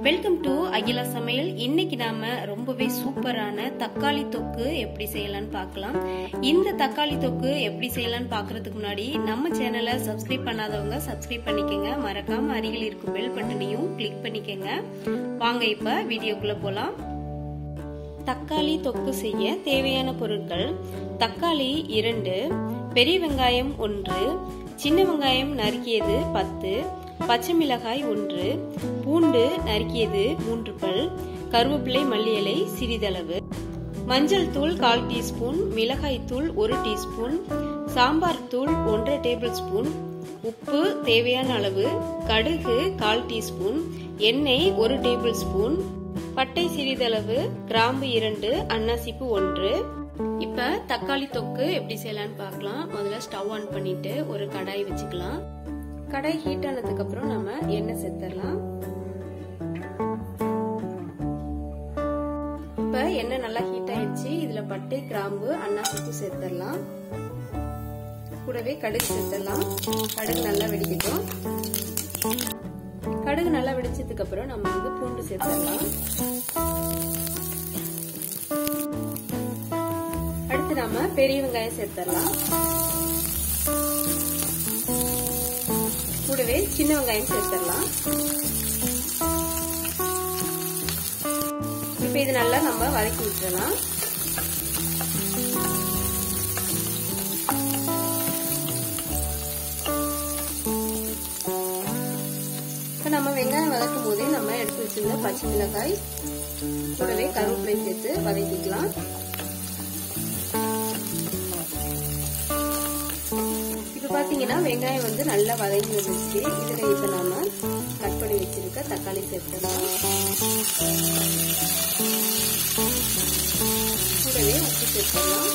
welcome to Akila சமையல் இன்னைக்கு நாம ரொம்பவே சூப்பரான தக்காளி தொக்கு எப்படி செய்யலாம்னு பார்க்கலாம் இந்த தக்காளி தொக்கு எப்படி செய்யலாம்னு பார்க்கறதுக்கு முன்னாடி நம்ம சேனலை சப்ஸ்கிரைப் பண்ணாதவங்க சப்ஸ்கிரைப் பண்ணிக்கோங்க மறக்காம அருகில் இருக்கும் பெல் பட்டனையும் கிளிக் பண்ணிக்கோங்க வாங்க இப்ப வீடியோக்குள்ள போலாம் தக்காளி தொக்கு செய்ய தேவையான பொருட்கள் தக்காளி இரண்டு பெரிய வெங்காயம் ஒன்று சின்ன வெங்காயம் நறுக்கியது பத்து பச்சை மிளகாய் ஒன்று பூண்டு நறுக்கியது மூன்று பல் கருவேப்பிலை மல்லி இலை சிறிதளவு மஞ்சள் தூள் கால் டீஸ்பூன் மிளகாய் தூள் ஒரு டீஸ்பூன் சாம்பார் தூள் ஒன்றரை டேபிள் ஸ்பூன் உப்பு தேவையான அளவு கடுகு கால் டீஸ்பூன் எண்ணெய் ஒரு டேபிள் ஸ்பூன் பட்டை சிறிதளவு கிராம்பு இரண்டு அன்னாசிப்பு ஒன்று இப்ப தக்காளி தொக்கு எப்படி செய்யலாம்னு பார்க்கலாம் முதல்ல ஸ்டவ் ஆன் பண்ணிட்டு ஒரு கடாய் வச்சுக்கலாம் கடாய் ஹீட் ஆனதுக்கு அப்புறம் நம்ம எண்ணெய் சேர்த்துடலாம் இப்ப எண்ணெய் நல்லா ஹீட் ஆயிடுச்சு இதுல பட்டை கிராம்பு அன்னாசிப்பு சேர்த்துடலாம் கூடவே கடுகு சேர்த்துடலாம் கடுகு நல்லா வெடிக்கட்டும் கடுகு நல்லா வெடிச்சதுக்கு அப்புறம் நம்ம வந்து பூண்டு சேர்த்துடலாம் அடுத்து நாம பெரிய வெங்காயம் சேர்த்துடலாம் கூடவே சின்ன வெங்காயம் சேர்த்துடலாம் இப்ப இது நல்லா நம்ம வதக்கி விட்டுறலாம் இப்ப நம்ம வெங்காயம் வதக்கும் போதே நம்ம எடுத்து வச்சிருந்த பச்சை மிளகாய் கூடவே கருவேப்பிலை சேர்த்து வதக்கிக்கலாம் இப்ப பாத்தீங்கன்னா வெங்காயம் வந்து நல்லா வதங்கி வந்துச்சு இதுல இப்ப நாம கட் பண்ணி வச்சிருக்க தக்காளி சேர்த்துக்கலாம் கூடவே உப்பு சேர்த்துக்கலாம்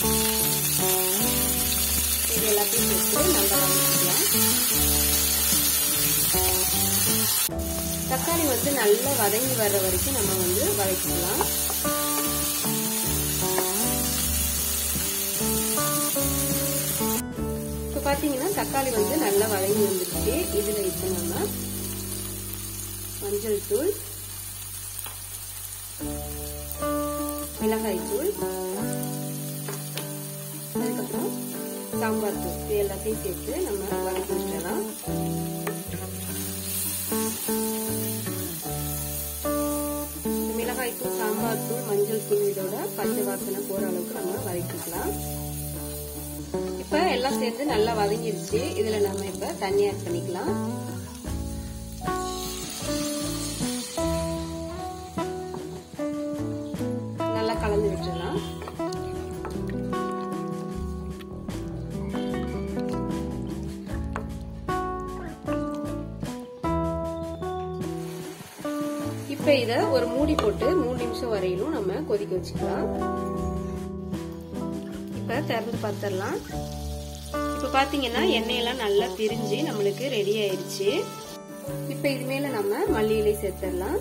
இது எல்லாத்தையும் சேர்த்து நல்லா வதக்கிக்கலாம் தக்காளி வந்து நல்லா வதங்கி வர்ற வரைக்கும் நம்ம வந்து வதக்கிக்கலாம் இப்போ பார்த்தீங்கன்னா தக்காளி வந்து நல்லா வதங்கி வந்துருச்சு இதில் இப்போ நம்ம மஞ்சள் தூள் மிளகாய் தூள் அதுக்கப்புறம் சாம்பார் தூள் இது எல்லாத்தையும் சேர்த்து நம்ம வதக்கி விட்டுறலாம் மிளகாய் தூள் சாம்பார் தூள் மஞ்சள் தூள் இதோட பச்சை வாசனை போற அளவுக்கு நம்ம வதக்கிக்கலாம் இப்ப எல்லாம் சேர்ந்து நல்லா வதங்கிருச்சு இதுல நம்ம இப்ப தண்ணி ஆட் பண்ணிக்கலாம் நல்லா கலந்து விட்டுறலாம் இப்ப இத ஒரு மூடி போட்டு மூணு நிமிஷம் வரையிலும் நம்ம கொதிக்க வச்சுக்கலாம் இப்ப திறந்து பார்த்துடலாம் இப்ப பாத்தீங்கன்னா எண்ணெயெல்லாம் நல்லா பிரிஞ்சு நம்மளுக்கு ரெடி ஆயிருச்சு இப்ப இது மேல நம்ம மல்லி இலை சேர்த்துடலாம்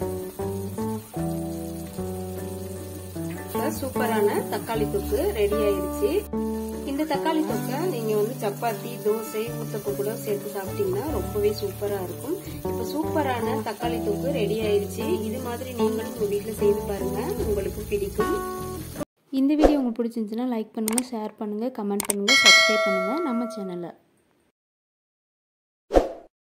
சூப்பரான தக்காளி தொக்கு ரெடி ஆயிருச்சு இந்த தக்காளி தொக்கை நீங்க வந்து சப்பாத்தி தோசை ஊத்தப்ப கூட சேர்த்து சாப்பிட்டீங்கன்னா ரொம்பவே சூப்பரா இருக்கும் இப்ப சூப்பரான தக்காளி தொக்கு ரெடி ஆயிருச்சு இது மாதிரி நீங்களும் உங்க வீட்டுல செய்து பாருங்க உங்களுக்கு பிடிக்கும் இந்த வீடியோ உங்களுக்கு பிடிச்சிருந்துச்சுன்னா லைக் பண்ணுங்கள் ஷேர் பண்ணுங்கள் கமெண்ட் பண்ணுங்கள் சப்ஸ்கிரைப் பண்ணுங்கள் நம்ம சேனலை